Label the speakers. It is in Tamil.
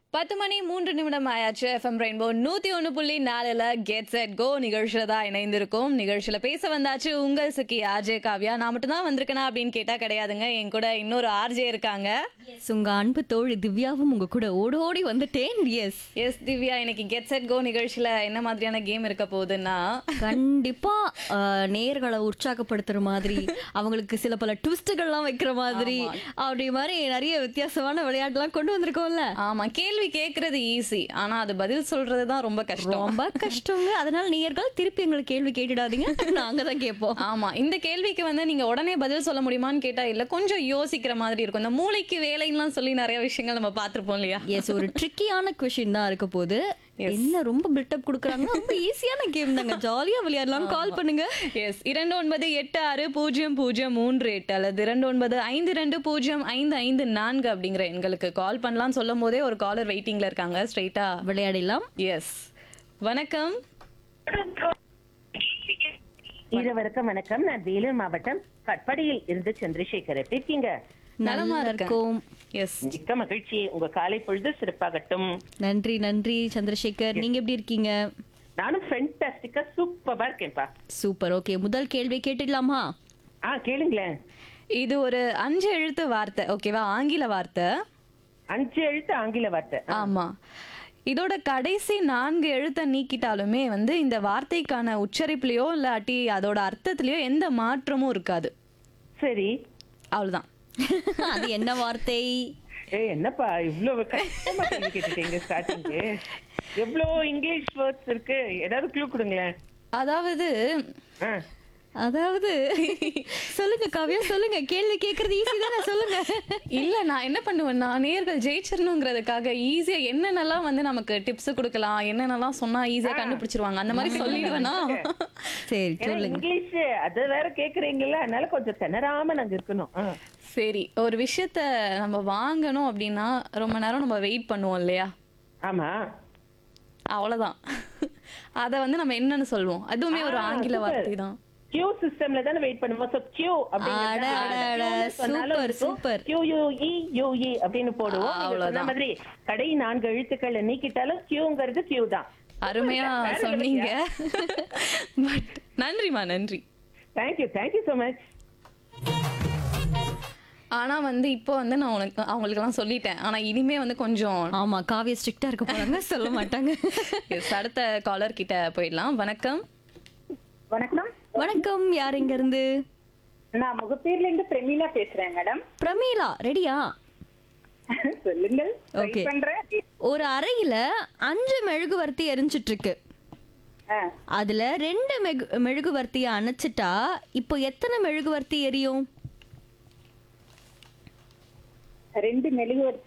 Speaker 1: பத்து மணி மூன்று நிமிடம் ஆயாச்சு எஃப்எம் ரெயின்போ நூத்தி ஒன்று புள்ளி நாலுல கெட் செட் கோ நிகழ்ச்சியில தான் இணைந்திருக்கோம் நிகழ்ச்சியில பேச வந்தாச்சு உங்கள் சுக்கி ஆர்ஜே காவ்யா நான் மட்டும் தான் வந்திருக்கேனா அப்படின்னு கேட்டா கிடையாதுங்க என் கூட இன்னொரு ஆர்ஜே இருக்காங்க
Speaker 2: Yes, உங்க அன்பு தோழி திவ்யாவும் உங்க கூட ஓடோடி வந்துட்டேன் எஸ்
Speaker 1: எஸ் திவ்யா இன்னைக்கு கெட் செட் கோ நிகழ்ச்சியில என்ன மாதிரியான கேம் இருக்க போகுதுன்னா
Speaker 2: கண்டிப்பா ஆஹ், நேயர்களை உற்சாகப்படுத்துற மாதிரி அவங்களுக்கு சில பல ட்விஸ்டுகள்லாம் வைக்கிற மாதிரி அப்படி மாதிரி நிறைய வித்தியாசமான விளையாட்டுலாம் கொண்டு வந்திருக்கோம்ல
Speaker 1: ஆமா கேள்வி கேட்கறது ஈஸி ஆனா அது பதில் சொல்றது தான் ரொம்ப கஷ்டம்
Speaker 2: ரொம்ப கஷ்டங்க அதனால நேயர்கள் திருப்பி எங்களுக்கு கேள்வி கேட்டுடாதீங்க நாங்க தான் கேட்போம்
Speaker 1: ஆமா இந்த கேள்விக்கு வந்து நீங்க உடனே பதில் சொல்ல முடியுமான்னு கேட்டா இல்ல கொஞ்சம் யோசிக்கிற மாதிரி இருக்கும் இந்த மூளைக்கு வேலைலாம் சொல்லி நிறைய விஷயங்கள் நம்ம பார்த்திருப்போம் இல்லையா
Speaker 2: எஸ் ஒரு ட்ரிக்கியான கொஷின் தான் இருக்க போது என்ன ரொம்ப பில்டப் கொடுக்குறாங்கன்னா ரொம்ப ஈஸியான கேம் தாங்க ஜாலியா விளையாடலாம் கால் பண்ணுங்க
Speaker 1: எஸ் இரண்டு ஒன்பது எட்டு ஆறு பூஜ்ஜியம் பூஜ்ஜியம் மூன்று எட்டு அல்லது இரண்டு ஒன்பது ஐந்து ரெண்டு பூஜ்ஜியம் ஐந்து ஐந்து நான்கு அப்படிங்கிற எண்களுக்கு கால் பண்ணலாம் சொல்லும் போதே ஒரு காலர் வெயிட்டிங்ல இருக்காங்க ஸ்ட்ரைட்டா
Speaker 2: விளையாடலாம்
Speaker 1: எஸ் வணக்கம்
Speaker 3: இருவருக்கும் வணக்கம் நான் வேலூர் மாவட்டம் கட்படியில் இருந்து சந்திரசேகர் எப்படி இருக்கீங்க
Speaker 1: நலமா
Speaker 2: நல்லா
Speaker 1: இருக்கேன்.
Speaker 2: இருக்கும்
Speaker 1: எஸ்
Speaker 3: மிக்க மகிழ்ச்சி உங்க காலை பொழுது சிறப்பாகட்டும்
Speaker 2: நன்றி நன்றி சந்திரசேகர் நீங்க எப்படி இருக்கீங்க
Speaker 3: நானும் ஃபென்டாஸ்டிக்கா சூப்பரா இருக்கேன்ப்பா
Speaker 2: சூப்பர் ஓகே முதல் கேள்வி கேட்டுடலாமா
Speaker 3: ஆ கேளுங்களேன்
Speaker 1: இது ஒரு அஞ்சு எழுத்து வார்த்தை ஓகேவா ஆங்கில வார்த்தை
Speaker 3: அஞ்சு எழுத்து ஆங்கில வார்த்தை
Speaker 1: ஆமா இதோட கடைசி நான்கு எழுத்தை நீக்கிட்டாலுமே வந்து இந்த வார்த்தைக்கான உச்சரிப்புலயோ இல்லாட்டி அதோட அர்த்தத்திலயோ எந்த மாற்றமும் இருக்காது
Speaker 3: சரி
Speaker 1: அவ்வளவுதான்
Speaker 2: அது என்ன வார்த்தை
Speaker 3: ஏ என்னப்பா இவ்வளவு கஷ்டமா கேள்வி கேட்டுட்டீங்க ஸ்டார்டிங்கு எவ்வளோ இங்கிலீஷ் வேர்ட்ஸ் இருக்கு ஏதாவது க்ளூ கொடுங்களேன்
Speaker 1: அதாவது
Speaker 3: ஆ
Speaker 2: அதாவது சொல்லுங்க காவியா சொல்லுங்க கேள்வி கேக்குறது ஈஸி தானே சொல்லுங்க
Speaker 1: இல்ல நான் என்ன பண்ணுவேன்னா நேர்கள் ஜெயிச்சிடணுங்கிறதுக்காக ஈஸியா என்னென்னலாம் வந்து நமக்கு டிப்ஸ் கொடுக்கலாம் என்னென்னலாம் சொன்னா ஈஸியா கண்டுபிடிச்சிருவாங்க அந்த மாதிரி சொல்லிடுவேனா
Speaker 2: சரி
Speaker 3: ஏன்னா
Speaker 2: சொல்லுங்க
Speaker 3: இங்கிலீஷ் அது வேற கேக்குறீங்கல்ல அதனால கொஞ்சம் திணறாம நாங்க இருக்கணும் ஆ.
Speaker 1: சரி ஒரு விஷயத்த நம்ம வாங்கணும் அப்படின்னா ரொம்ப நேரம் நம்ம வெயிட் பண்ணுவோம் இல்லையா
Speaker 3: ஆமா
Speaker 1: அவ்வளவுதான் அத வந்து நம்ம என்னன்னு சொல்லுவோம் அதுவுமே ஒரு
Speaker 3: ஆ,
Speaker 1: ஆங்கில
Speaker 3: super.
Speaker 1: வார்த்தை தான்
Speaker 3: கியூ சிஸ்டம்ல தானே வெயிட் பண்ணுவோம் சோ கியூ
Speaker 2: அட, அட, அட, super, super.
Speaker 3: Q U E U E அப்படின்னு போடுவோம் நீங்க சொன்ன
Speaker 1: அவ்வளவுதான்.
Speaker 3: மாதிரி கடை நான்கு எழுத்துக்களை நீக்கிட்டாலும் கியூங்கிறது கியூ தான்
Speaker 1: அருமையா
Speaker 3: வேற
Speaker 1: சொன்னீங்க பட் நன்றிமா நன்றி
Speaker 3: தேங்க்யூ தேங்க்யூ so மச்
Speaker 1: ஆனா வந்து இப்போ வந்து நான் உனக்கு அவங்களுக்கு எல்லாம் சொல்லிட்டேன் ஆனா இனிமே வந்து கொஞ்சம்
Speaker 2: ஆமா காவியா ஸ்ட்ரிக்டா இருக்க போறாங்க சொல்ல மாட்டாங்க
Speaker 1: Yes, அடுத்த காலர் கிட்ட போயிடலாம் வணக்கம்
Speaker 4: வணக்கம்
Speaker 2: வணக்கம் யார் இங்க இருந்து
Speaker 4: நான் முகப்பேர்ல இருந்து பிரமீளா பேசுறேன் மேடம்
Speaker 2: பிரமீளா ரெடியா
Speaker 4: சொல்லுங்கள் Try
Speaker 2: Okay.
Speaker 4: பண்றேன்
Speaker 2: ஒரு அறையில அஞ்சு மெழுகுவர்த்தி எரிஞ்சிட்டு இருக்கு
Speaker 4: ஆ,
Speaker 2: அதுல ரெண்டு மெகு மெழுகுவர்த்திய அணைச்சிட்டா இப்போ எத்தனை மெழுகுவர்த்தி எரியும்
Speaker 4: ரெண்டு மெழுகுவர்த்தி